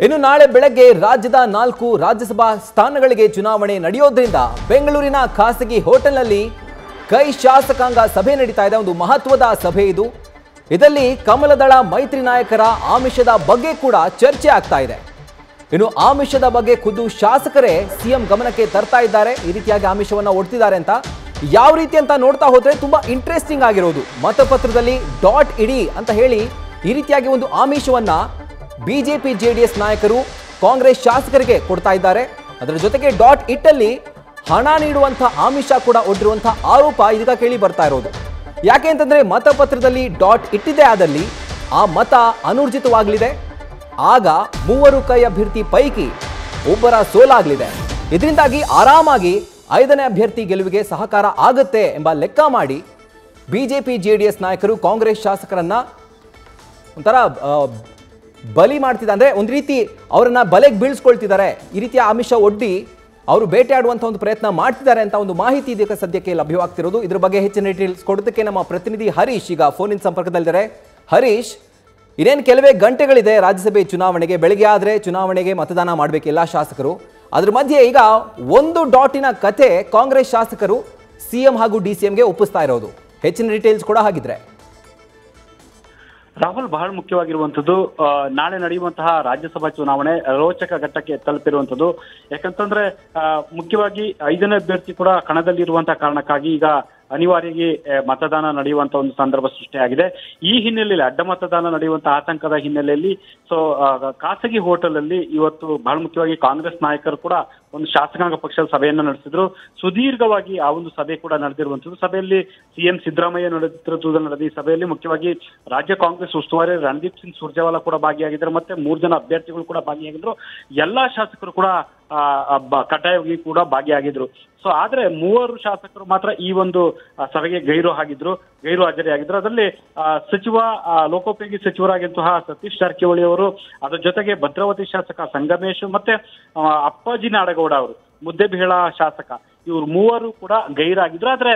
ಇನ್ನು ನಾಳೆ ಬೆಳಗ್ಗೆ ರಾಜ್ಯದ ನಾಲ್ಕು ರಾಜ್ಯಸಭಾ ಸ್ಥಾನಗಳಿಗೆ ಚುನಾವಣೆ ನಡೆಯೋದ್ರಿಂದ ಬೆಂಗಳೂರಿನ ಖಾಸಗಿ ಹೋಟೆಲ್ನಲ್ಲಿ ಕೈ ಶಾಸಕಾಂಗ ಸಭೆ ನಡೀತಾ ಇದೆ ಒಂದು ಮಹತ್ವದ ಸಭೆ ಇದು ಇದರಲ್ಲಿ ಕಮಲದಳ ಮೈತ್ರಿ ನಾಯಕರ ಆಮಿಷದ ಬಗ್ಗೆ ಕೂಡ ಚರ್ಚೆ ಆಗ್ತಾ ಇದೆ ಇನ್ನು ಆಮಿಷದ ಬಗ್ಗೆ ಖುದ್ದು ಶಾಸಕರೇ ಸಿಎಂ ಗಮನಕ್ಕೆ ತರ್ತಾ ಇದ್ದಾರೆ ಈ ರೀತಿಯಾಗಿ ಆಮಿಷವನ್ನ ಒಡ್ತಿದ್ದಾರೆ ಅಂತ ಯಾವ ರೀತಿ ಅಂತ ನೋಡ್ತಾ ಹೋದ್ರೆ ತುಂಬಾ ಇಂಟ್ರೆಸ್ಟಿಂಗ್ ಆಗಿರೋದು ಮತಪತ್ರದಲ್ಲಿ ಡಾಟ್ ಇಡಿ ಅಂತ ಹೇಳಿ ಈ ರೀತಿಯಾಗಿ ಒಂದು ಆಮಿಷವನ್ನ ಬಿಜೆಪಿ ಜೆಡಿಎಸ್ ನಾಯಕರು ಕಾಂಗ್ರೆಸ್ ಶಾಸಕರಿಗೆ ಕೊಡ್ತಾ ಇದ್ದಾರೆ ಅದರ ಜೊತೆಗೆ ಡಾಟ್ ಇಟ್ಟಲ್ಲಿ ಹಣ ನೀಡುವಂತಹ ಆಮಿಷ ಕೂಡ ಒಡ್ಡಿರುವಂತಹ ಆರೋಪ ಇದೀಗ ಕೇಳಿ ಬರ್ತಾ ಇರೋದು ಯಾಕೆ ಅಂತಂದ್ರೆ ಮತಪತ್ರದಲ್ಲಿ ಡಾಟ್ ಇಟ್ಟಿದೆ ಆದಲ್ಲಿ ಆ ಮತ ಅನೂರ್ಜಿತವಾಗಲಿದೆ ಆಗ ಮೂವರು ಕೈ ಅಭ್ಯರ್ಥಿ ಪೈಕಿ ಒಬ್ಬರ ಸೋಲಾಗಲಿದೆ ಇದರಿಂದಾಗಿ ಆರಾಮಾಗಿ ಐದನೇ ಅಭ್ಯರ್ಥಿ ಗೆಲುವಿಗೆ ಸಹಕಾರ ಆಗುತ್ತೆ ಎಂಬ ಲೆಕ್ಕ ಮಾಡಿ ಬಿಜೆಪಿ ಜೆಡಿಎಸ್ ನಾಯಕರು ಕಾಂಗ್ರೆಸ್ ಶಾಸಕರನ್ನ ಒಂಥರ ಆ, ಬಲಿ ಮಾಡ್ತಿದ್ದಾರೆ ಅಂದ್ರೆ ಒಂದು ರೀತಿ ಅವರನ್ನ ಬಲೆಗೆ ಬೀಳ್ಸ್ಕೊಳ್ತಿದ್ದಾರೆ ಈ ರೀತಿಯ ಆಮಿಷ ಒಡ್ಡಿ ಅವರು ಬೇಟೆಯಾಡುವಂಥ ಒಂದು ಪ್ರಯತ್ನ ಮಾಡ್ತಿದ್ದಾರೆ ಅಂತ ಒಂದು ಮಾಹಿತಿ ಇದಕ್ಕೆ ಸದ್ಯಕ್ಕೆ ಲಭ್ಯವಾಗ್ತಿರೋದು ಇದ್ರ ಬಗ್ಗೆ ಹೆಚ್ಚಿನ ಡೀಟೇಲ್ಸ್ ಕೊಡೋದಕ್ಕೆ ನಮ್ಮ ಪ್ರತಿನಿಧಿ ಹರೀಶ್ ಈಗ ಫೋನ್ ಇನ್ ಸಂಪರ್ಕದಲ್ಲಿದ್ದಾರೆ ಹರೀಶ್ ಇನ್ನೇನು ಕೆಲವೇ ಗಂಟೆಗಳಿದೆ ರಾಜ್ಯಸಭೆ ಚುನಾವಣೆಗೆ ಬೆಳಗ್ಗೆ ಆದರೆ ಚುನಾವಣೆಗೆ ಮತದಾನ ಮಾಡಬೇಕು ಎಲ್ಲ ಶಾಸಕರು ಅದ್ರ ಮಧ್ಯೆ ಈಗ ಒಂದು ಡಾಟಿನ ಕತೆ ಕಾಂಗ್ರೆಸ್ ಶಾಸಕರು ಸಿಎಂ ಹಾಗೂ ಡಿ ಸಿ ಎಂಗೆ ಒಪ್ಪಿಸ್ತಾ ಇರೋದು ಹೆಚ್ಚಿನ ಡೀಟೇಲ್ಸ್ ಕೂಡ ಹಾಗಿದ್ರೆ ರಾಹುಲ್ ಬಹಳ ಮುಖ್ಯವಾಗಿರುವಂತದ್ದು ಆ, ನಾಳೆ ನಡೆಯುವಂತಹ ರಾಜ್ಯಸಭಾ ಚುನಾವಣೆ ರೋಚಕ ಘಟ್ಟಕ್ಕೆ ತಲುಪಿರುವಂತದ್ದು ಯಾಕಂತಂದ್ರೆ ಆ, ಮುಖ್ಯವಾಗಿ ಐದನೇ ಅಭ್ಯರ್ಥಿ ಕೂಡ ಕಣದಲ್ಲಿರುವಂತಹ ಕಾರಣಕ್ಕಾಗಿ ಈಗ ಅನಿವಾರ್ಯವಾಗಿ ಆ, ಮತದಾನ ನಡೆಯುವಂತ ಒಂದು ಸಂದರ್ಭ ಸೃಷ್ಟಿಯಾಗಿದೆ ಈ ಹಿನ್ನೆಲೆಯಲ್ಲಿ ಅಡ್ಡ ಮತದಾನ ನಡೆಯುವಂತಹ ಆತಂಕದ ಹಿನ್ನೆಲೆಯಲ್ಲಿ ಸೊ ಖಾಸಗಿ ಹೋಟೆಲ್ ಅಲ್ಲಿ ಇವತ್ತು ಬಹಳ ಮುಖ್ಯವಾಗಿ ಕಾಂಗ್ರೆಸ್ ನಾಯಕರು ಕೂಡ ಒಂದು ಶಾಸಕಾಂಗ ಪಕ್ಷದ ಸಭೆಯನ್ನು ನಡೆಸಿದ್ರು ಸುದೀರ್ಘವಾಗಿ ಆ ಒಂದು ಸಭೆ ಕೂಡ ನಡೆದಿರುವಂತದ್ದು ಸಭೆಯಲ್ಲಿ ಸಿಎಂ ಸಿದ್ದರಾಮಯ್ಯ ನೇತೃತ್ವದಲ್ಲಿ ನಡೆದ ಈ ಸಭೆಯಲ್ಲಿ ಮುಖ್ಯವಾಗಿ ರಾಜ್ಯ ಕಾಂಗ್ರೆಸ್ ಉಸ್ತುವಾರಿ ರಣದೀಪ್ ಸಿಂಗ್ ಸುರ್ಜೇವಾಲಾ ಕೂಡ ಭಾಗಿಯಾಗಿದ್ದರು ಮತ್ತೆ ಮೂರು ಜನ ಅಭ್ಯರ್ಥಿಗಳು ಕೂಡ ಭಾಗಿಯಾಗಿದ್ರು ಎಲ್ಲಾ ಶಾಸಕರು ಕೂಡ ಆ, ಆ, ಬ- ಕಡ್ಡಾಯವಾಗಿ ಕೂಡ ಭಾಗಿಯಾಗಿದ್ರು ಸೊ ಆದ್ರೆ ಮೂವರು ಶಾಸಕರು ಮಾತ್ರ ಈ ಒಂದು ಆ, ಸಭೆಗೆ ಗೈರು ಆಗಿದ್ರು ಗೈರು ಹಾಜರಿಯಾಗಿದ್ರು ಅದರಲ್ಲಿ ಆ, ಸಚಿವ ಆ, ಲೋಕೋಪಯೋಗಿ ಸಚಿವರಾಗಿರುವಂತಹ ಸತೀಶ್ ಜಾರಕಿಹೊಳಿ ಅವರು ಅದರ ಜೊತೆಗೆ ಭದ್ರಾವತಿ ಶಾಸಕ ಸಂಗಮೇಶ್ ಮತ್ತೆ ಆ, ಅಪ್ಪಾಜಿ ನಾಡಗೌಡ ಅವರು ಮುದ್ದೆಬಿಹಳ ಶಾಸಕ ಇವ್ರು ಮೂವರು ಕೂಡ ಗೈರಾಗಿದ್ರು ಆದ್ರೆ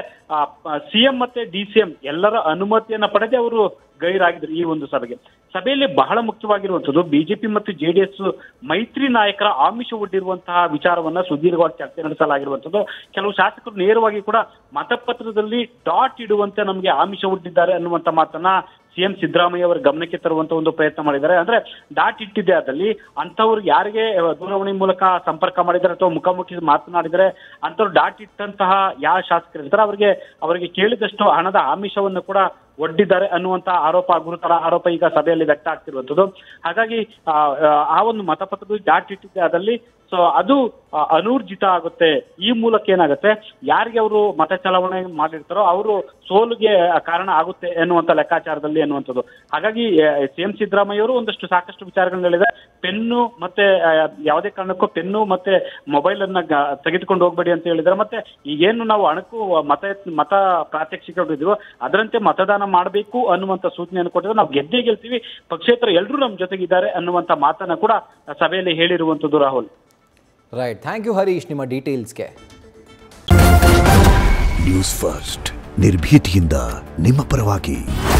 ಸಿಎಂ ಮತ್ತೆ ಡಿ ಸಿ ಎಂ ಎಲ್ಲರ ಅನುಮತಿಯನ್ನ ಪಡೆದೇ ಅವರು ಗೈರಾಗಿದ್ರು ಈ ಒಂದು ಸಭೆಗೆ ಸಭೆಯಲ್ಲಿ ಬಹಳ ಮುಖ್ಯವಾಗಿರುವಂತದ್ದು ಬಿಜೆಪಿ ಮತ್ತು ಜೆಡಿಎಸ್ ಮೈತ್ರಿ ನಾಯಕರ ಆಮಿಷ ಒಡ್ಡಿರುವಂತಹ ವಿಚಾರವನ್ನ ಸುದೀರ್ಘವಾಗಿ ಚರ್ಚೆ ನಡೆಸಲಾಗಿರುವಂತದ್ದು ಕೆಲವು ಶಾಸಕರು ನೇರವಾಗಿ ಕೂಡ ಮತಪತ್ರದಲ್ಲಿ ಡಾಟ್ ಇಡುವಂತೆ ನಮಗೆ ಆಮಿಷ ಒಡ್ಡಿದ್ದಾರೆ ಅನ್ನುವಂತ ಮಾತನ್ನ ಸಿಎಂ ಸಿದ್ದರಾಮಯ್ಯ ಅವರ ಗಮನಕ್ಕೆ ತರುವಂತ ಒಂದು ಪ್ರಯತ್ನ ಮಾಡಿದ್ದಾರೆ ಅಂದ್ರೆ ಡಾಟ್ ಇಟ್ಟಿದೆ ಅದಲ್ಲಿ ಅಂತವ್ರು ಯಾರಿಗೆ ದೂರವಾಣಿ ಮೂಲಕ ಸಂಪರ್ಕ ಮಾಡಿದ್ದಾರೆ ಅಥವಾ ಮುಖಾಮುಖಿ ಮಾತನಾಡಿದರೆ ಅಂತವ್ರು ಡಾಟ್ ಇಟ್ಟಂತಹ ಯಾವ ಶಾಸಕರು ಇರ್ತಾರೆ ಅವರಿಗೆ ಅವರಿಗೆ ಕೇಳಿದಷ್ಟು ಹಣದ ಆಮಿಷವನ್ನು ಕೂಡ ಒಡ್ಡಿದ್ದಾರೆ ಅನ್ನುವಂತ ಆರೋಪ ಗುರುತರ ಆರೋಪ ಈಗ ಸಭೆಯಲ್ಲಿ ವ್ಯಕ್ತ ಆಗ್ತಿರುವಂತದ್ದು ಹಾಗಾಗಿ ಆ, ಆ ಒಂದು ಮತಪತ್ರದಲ್ಲಿ ಡಾಟ್ ಇಟ್ಟಿದೆ ಅದಲ್ಲಿ ಸೊ ಅದು ಆ, ಅನೂರ್ಜಿತ ಆಗುತ್ತೆ ಈ ಮೂಲಕ ಏನಾಗುತ್ತೆ ಯಾರಿಗೆ ಅವರು ಮತ ಚಲಾವಣೆ ಮಾಡಿರ್ತಾರೋ ಅವರು ಸೋಲಿಗೆ ಕಾರಣ ಆಗುತ್ತೆ ಎನ್ನುವಂತ ಲೆಕ್ಕಾಚಾರದಲ್ಲಿ ಎನ್ನುವಂಥದ್ದು ಹಾಗಾಗಿ ಸಿಎಂ ಸಿದ್ದರಾಮಯ್ಯ ಅವರು ಒಂದಷ್ಟು ಸಾಕಷ್ಟು ವಿಚಾರಗಳನ್ನ ಹೇಳಿದೆ ಪೆನ್ನು ಮತ್ತೆ ಆ, ಯಾವುದೇ ಕಾರಣಕ್ಕೂ ಪೆನ್ನು ಮತ್ತೆ ಮೊಬೈಲ್ ಅನ್ನ ಗ- ತೆಗೆದುಕೊಂಡು ಹೋಗ್ಬೇಡಿ ಅಂತ ಹೇಳಿದ್ದಾರೆ ಮತ್ತೆ ಈಗೇನು ನಾವು ಅಣಕು ಮತ ಮತ ಪ್ರಾತ್ಯಕ್ಷಿಕೆ ಹೊಡೆದಿದ್ವು ಅದರಂತೆ ಮತದಾನ ಮಾಡಬೇಕು ಅನ್ನುವಂತ ಸೂಚನೆಯನ್ನು ಕೊಟ್ಟಿದ್ರೆ ನಾವು ಗೆದ್ದೇ ಗೆಲ್ತೀವಿ ಪಕ್ಷೇತರ ಎಲ್ಲರೂ ನಮ್ಮ ಜೊತೆಗಿದ್ದಾರೆ ಅನ್ನುವಂತ ಮಾತನ್ನ ಕೂಡ ಸಭೆಯಲ್ಲಿ ಹೇಳಿರುವಂತದ್ದು Rahul right thank you Harish ನಿಮ್ಮ ಡೀಟೇಲ್ಸ್ಗೆ ನ್ಯೂಸ್ ಫಸ್ಟ್ ನಿರ್ಭೀತಿಯಿಂದ ನಿಮ್ಮ ಪರವಾಗಿ